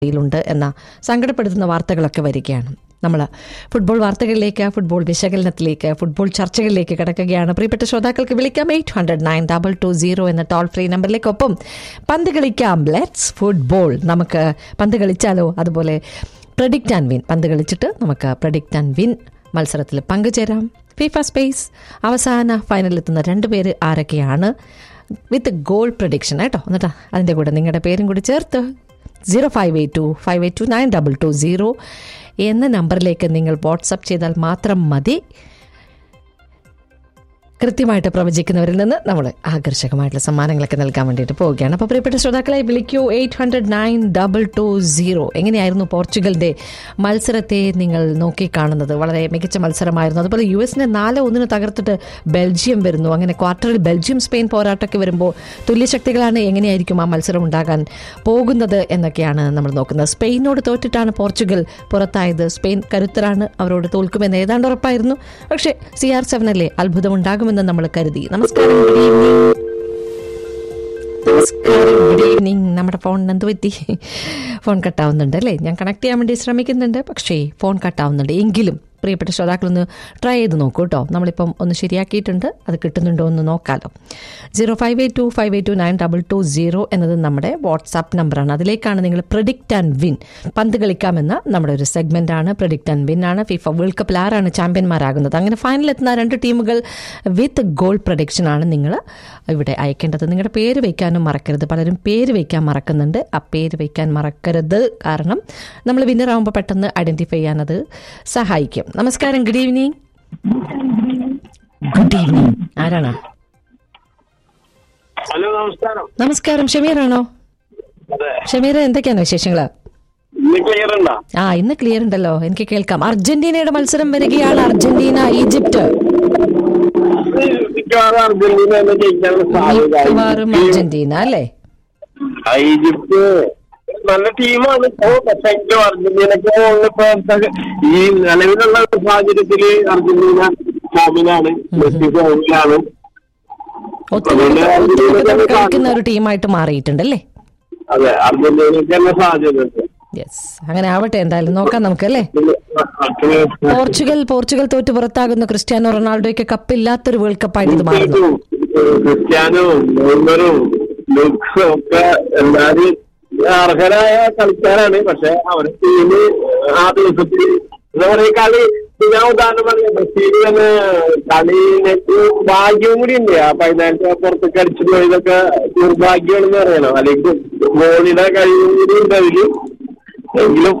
യിലുണ്ട് എന്ന സങ്കടപ്പെടുത്തുന്ന വാർത്തകളൊക്കെ വരികയാണ് നമ്മൾ ഫുട്ബോൾ വാർത്തകളിലേക്ക് ഫുട്ബോൾ വിശകലനത്തിലേക്ക് ഫുട്ബോൾ ചർച്ചകളിലേക്ക് കിടക്കുകയാണ് പ്രിയപ്പെട്ട ശ്രോതാക്കൾക്ക് വിളിക്കാം eight hundred nine double two zero എന്ന ടോൾ ഫ്രീ നമ്പറിലേക്കൊപ്പം പന്ത് കളിക്കാം ലെറ്റ്സ് ഫുട്ബോൾ നമുക്ക് പന്ത് കളിച്ചാലോ അതുപോലെ പ്രഡിക്റ്റ് ആൻഡ് വിൻ പന്ത് കളിച്ചിട്ട് നമുക്ക് പ്രഡിക്റ്റ് ആൻഡ് വിൻ മത്സരത്തിൽ പങ്കുചേരാം ഫിഫ സ്പേസ് അവസാന ഫൈനലിലെത്തുന്ന രണ്ട് പേര് ആരൊക്കെയാണ് വിത്ത് ഗോൾ പ്രഡിക്ഷൻ കേട്ടോ എന്നിട്ടാ അതിൻ്റെ കൂടെ നിങ്ങളുടെ പേരും കൂടി ചേർത്ത് zero five eight two five eight two nine double two zero എന്ന നമ്പറിലേക്ക് നിങ്ങൾ വാട്സപ്പ് ചെയ്താൽ മാത്രം മതി കൃത്യമായിട്ട് പ്രവചിക്കുന്നവരിൽ നിന്ന് നമ്മൾ ആകർഷകമായിട്ടുള്ള സമ്മാനങ്ങളൊക്കെ നൽകാൻ വേണ്ടിയിട്ട് പോവുകയാണ് അപ്പോൾ പ്രിയപ്പെട്ട ശ്രോതാക്കളെ വിളിക്കൂ eight hundred nine double two zero എങ്ങനെയായിരുന്നു പോർച്ചുഗലിൻ്റെ മത്സരത്തെ നിങ്ങൾ നോക്കിക്കാണുന്നത് വളരെ മികച്ച മത്സരമായിരുന്നു അതുപോലെ യു എസിനെ നാല് ഒന്നിന് തകർത്തിട്ട് ബെൽജിയം വരുന്നു അങ്ങനെ ക്വാർട്ടറിൽ ബെൽജിയം സ്പെയിൻ പോരാട്ടമൊക്കെ വരുമ്പോൾ തുല്യശക്തികളാണ് എങ്ങനെയായിരിക്കും ആ മത്സരം ഉണ്ടാകാൻ പോകുന്നത് എന്നൊക്കെയാണ് നമ്മൾ നോക്കുന്നത് സ്പെയിനോട് തോറ്റിട്ടാണ് പോർച്ചുഗൽ പുറത്തായത് സ്പെയിൻ കരുത്തരാണ് അവരോട് തോൽക്കുമെന്ന് ഏതാണ്ട് ഉറപ്പായിരുന്നു പക്ഷേ സി ആർ സെവനല്ലേ അത്ഭുതമുണ്ടാകുമെന്ന് നമ്മൾ കരുതി നമസ്കാരം ഗുഡ് ഈവനിങ് നമസ്കാരം ഗുഡ് ഈവനിങ് നമ്മുടെ ഫോണിന് എന്ത് പറ്റി ഫോൺ കട്ടാവുന്നുണ്ട് അല്ലേ ഞാൻ കണക്ട് ചെയ്യാൻ വേണ്ടി ശ്രമിക്കുന്നുണ്ട് പക്ഷേ ഫോൺ കട്ടാവുന്നുണ്ട് എങ്കിലും പ്രിയപ്പെട്ട ശ്രോതാക്കളൊന്ന് ട്രൈ ചെയ്ത് നോക്കൂ കേട്ടോ നമ്മളിപ്പം ഒന്ന് ശരിയാക്കിയിട്ടുണ്ട് അത് കിട്ടുന്നുണ്ടോ എന്ന് നോക്കാമല്ലോ zero five eight two five eight two nine double two zero എന്നത് നമ്മുടെ വാട്സാപ്പ് നമ്പറാണ് അതിലേക്കാണ് നിങ്ങൾ പ്രഡിക്റ്റ് ആൻഡ് വിൻ പന്ത് കളിക്കാമെന്ന നമ്മുടെ ഒരു സെഗ്മെന്റ് ആണ് പ്രഡിക്റ്റ് ആൻഡ് വിൻ ആണ് ഫിഫ വേൾഡ് കപ്പിൽ ആരാണ് ചാമ്പ്യന്മാരാകുന്നത് അങ്ങനെ ഫൈനലെത്തുന്ന രണ്ട് ടീമുകൾ വിത്ത് ഗോൾ പ്രഡിക്ഷൻ ആണ് നിങ്ങൾ ഇവിടെ അയക്കേണ്ടത് നിങ്ങളുടെ പേര് വയ്ക്കാനും മറക്കരുത് പലരും പേര് വയ്ക്കാൻ മറക്കുന്നുണ്ട് ആ പേര് വയ്ക്കാൻ മറക്കരുത് കാരണം നമ്മൾ വിന്നർ ആകുമ്പോൾ പെട്ടെന്ന് ഐഡന്റിഫൈ ചെയ്യാൻ അത് സഹായിക്കും നമസ്കാരം ഗുഡ് ഈവനിങ് ഗുഡ് ഈവനിങ് ആരാണ് ഹലോ നമസ്കാരം നമസ്കാരം ഷമീറാണോ അതെ ഷമീർ എന്തൊക്കെയാണ് വിശേഷങ്ങള് ഇന്ന് ക്ലിയർ ഉണ്ടോ ആ ഇന്ന് ക്ലിയർ ഉണ്ടല്ലോ എനിക്ക് കേൾക്കാം അർജന്റീനയുടെ മത്സരം വരികയാണ് അർജന്റീന ഈജിപ്റ്റ് മിക്കവാറും അർജന്റീന തന്നെ ജയിക്കാനുള്ള സാധ്യത മിക്കവാറും അർജന്റീന അല്ലേ ആ, ഈജിപ്ത് നല്ല ടീമാണ് ഇപ്പോ പക്ഷെ എങ്കിലും അർജന്റീനക്ക് ഇപ്പൊ ഈ നിലവിലുള്ള സാഹചര്യത്തില് അർജന്റീന ഫോമിലാണ് മെസ്സി ഫോമിലാണ് ഒത്തിരി ഒത്തിരി കളിക്കുന്ന ഒരു ടീമായിട്ട് മാറിയിട്ടുണ്ട് അല്ലേ അതെ അർജന്റീനക്ക് തന്നെ സാധ്യത ഉണ്ട്. യെസ് അങ്ങനെ ആവട്ടെ എന്തായാലും നോക്കാം നമുക്ക് അല്ലേ പിന്നെ, പിന്നെ, പോർച്ചുഗൽ പോർച്ചുഗൽ തോറ്റ് പുറത്താകുന്ന ക്രിസ്ത്യാനോ റൊണാൾഡോയ്ക്ക് കപ്പില്ലാത്തൊരു വേൾഡ് കപ്പായിട്ട് ഇത് മാറുന്നു ക്രിസ്ത്യാനോ നെയ്മറും ലുക്സും ഒക്കെ എല്ലാരും അർഹരായ കളിക്കാരാണ് പക്ഷെ അവരുടെ ടീമ് ആ ദിവസത്തിൽ എന്താ പറയാ കളി ഞാൻ ഉദാഹരണം പറയാം ബ്രസീൽ തന്നെ കളിയിലേക്ക് ഭാഗ്യവും കൂടി ഉണ്ട് ആ പതിനായിരത്തി പുറത്തേക്ക് അടിച്ചു പോയതൊക്കെ ദുർഭാഗ്യമാണെന്ന് പറയണം അല്ലെങ്കിൽ ഗോളിയുടെ കഴിവും കൂടി ഉണ്ട് അതില് എങ്കിലും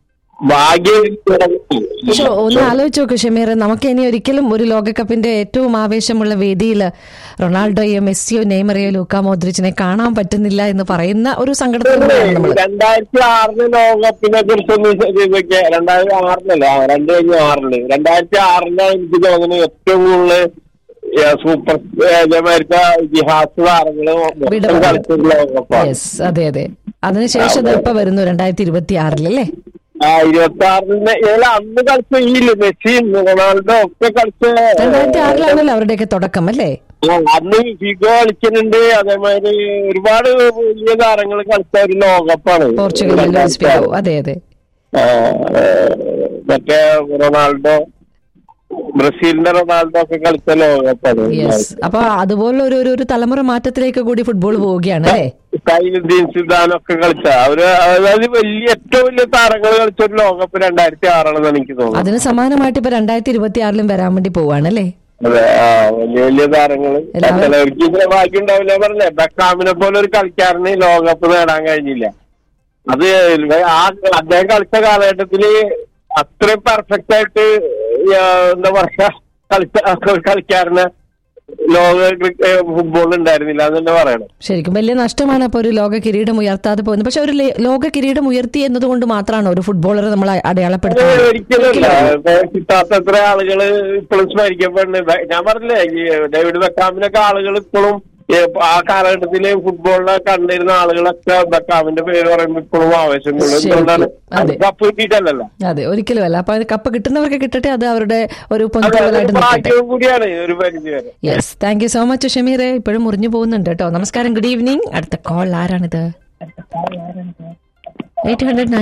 ഭാഗ്യം പക്ഷെ ഒന്ന് ആലോചിച്ച് നോക്കൂ ഷമീർ നമുക്ക് ഇനി ഒരിക്കലും ഒരു ലോകകപ്പിന്റെ ഏറ്റവും ആവേശമുള്ള വേദിയിൽ റൊണാൾഡോയോ മെസ്സിയോ നെയ്മറയോ ലൂക്ക മോദ്രിച്ചിനെ കാണാൻ പറ്റുന്നില്ല എന്ന് പറയുന്ന ഒരു സങ്കടത്തിലാണ് നമ്മൾ രണ്ടായിരത്തി ആറിന് ലോകകപ്പിനെ കുറിച്ചൊന്ന് ചോദിക്കെ രണ്ടായിരത്തി ആറിനല്ല ആ, രണ്ട് കഴിഞ്ഞ ആറില് രണ്ടായിരത്തി ആറിലാണ് എനിക്ക് തോന്നുന്നു ഏറ്റവും കൂടുതൽ സൂപ്പർ ഇതേമാതിരത്തെ ഇതിഹാസ താരങ്ങള് മൊത്തം വിട- കളിച്ചൊരു ലോകകപ്പാണ് യെസ് അതെ അതെ അതിനുശേഷം ഇത് ഇപ്പൊ വരുന്നു രണ്ടായിരത്തി ഇരുപത്തി ആറിലല്ലേ ആ ഇരുപത്തി ആറിന് ഏതാ അന്ന് കളിച്ച ഈ മെസ്സിയും റൊണാൾഡോ ഒക്കെ കളിച്ച രണ്ടായിരത്തി ആറിലാണല്ലോ അവരുടെയൊക്കെ തുടക്കം അല്ലേ ആ, അന്ന് ഫിഗോ കളിക്കുന്നുണ്ട് അതേമാതിരി ഒരുപാട് വലിയ താരങ്ങൾ കളിച്ച ഒരു ലോകകപ്പാണ് പോർച്ചുഗൽ ലൂയിസ് ഫിഗോ അതെ അതെ ആ, ഏ, മറ്റേ റൊണാൾഡോ ബ്രസീലിന്റെ റൊണാൾഡോ ഒക്കെ കളിച്ച ലോകകപ്പാണ് യെസ് അപ്പൊ അതുപോലെ ഒരു ഒരു- ഒരു തലമുറ മാറ്റത്തിലേക്ക് കൂടി ഫുട്ബോൾ പോവുകയാണ് അല്ലേ സൈനുദ്ദീൻ സിദാനൊക്കെ കളിച്ച അവര് അതായത് വലിയ ഏറ്റവും വലിയ താരങ്ങൾ കളിച്ച ഒരു ലോകകപ്പ് രണ്ടായിരത്തി ആറാണെന്ന് എനിക്ക് തോന്നുന്നു അതിന് സമാനമായിട്ട് ഇപ്പൊ രണ്ടായിരത്തി ഇരുപത്തി ആറിലും വരാൻ വേണ്ടി പോവാണ് അല്ലേ അതെ ആ വലിയ വലിയ താരങ്ങള് എല്ലാവരും- ചിലവർക്ക് ഇതിന് ഭാഗ്യം ഉണ്ടാവില്ല പറഞ്ഞേ ബക്കാമിനെ പോലെ ഒരു കളിക്കാരന് ലോകകപ്പ് നേടാൻ കഴിഞ്ഞില്ല അത് ആ അദ്ദേഹം കളിച്ച കാലഘട്ടത്തില് അത്രയും പെർഫെക്റ്റ് ആയിട്ട് ആ, എന്താ പറയാ കളിച്ച ഒരു കളിക്കാരന് ലോക ഫുട്ബോൾ ഉണ്ടായിരുന്നില്ല എന്ന് തന്നെ പറയണം ശരിക്കും വലിയ നഷ്ടമാണ് അപ്പോൾ ഒരു ലോക കിരീടം ഉയർത്താതെ പോകുന്നത് പക്ഷെ ഒരു ലേ- ലോക കിരീടം ഉയർത്തി എന്നതുകൊണ്ട് മാത്രമാണ് ഒരു ഫുട്ബോളറെ നമ്മൾ അത് അടയാളപ്പെടുത്തുന്നത് ഒരിക്കലുമില്ല ഇപ്പൊ കിട്ടാത്ത എത്ര ആളുകള് ഇപ്പോഴും സ്മരിക്കപ്പെടുന്നുണ്ട് ഞാൻ പറഞ്ഞില്ലേ ഈ ഡേവിഡ് ബക്കാമിനൊക്കെ ആളുകൾ ഇപ്പോഴും ഏ, ആ കാലഘട്ടത്തില് ഫുട്ബോളിനെ കണ്ടിരുന്ന ആളുകളൊക്കെ ബക്കാമിന്റെ പേര് പറയുമ്പോൾ ഇപ്പോഴും ആവേശം കൊള്ളും. ശരിക്കും. എന്തുകൊണ്ടാണ് അതെ. കപ്പ് കിട്ടിയിട്ടല്ലല്ലോ അതെ ഒരിക്കലും അല്ല അപ്പൊ അത് കപ്പ് കിട്ടുന്നവർക്ക് കിട്ടട്ടെ അത് അവരുടെ ഒരു അതെ പൊൻതൂവലായിട്ട് അതൊരു നിൽക്കട്ടെ ഭാഗ്യവും കൂടിയാണ് ഒരു പരിധി വരെ yes thank you so much ഷമീറെ ഇപ്പോഴും മുറിഞ്ഞു പോകുന്നുണ്ട് കേട്ടോ നമസ്കാരം ഗുഡ് ഈവനിങ് അടുത്ത കോൾ ആരാണിത് എയ്റ്റ് ഹൺഡ്രഡ്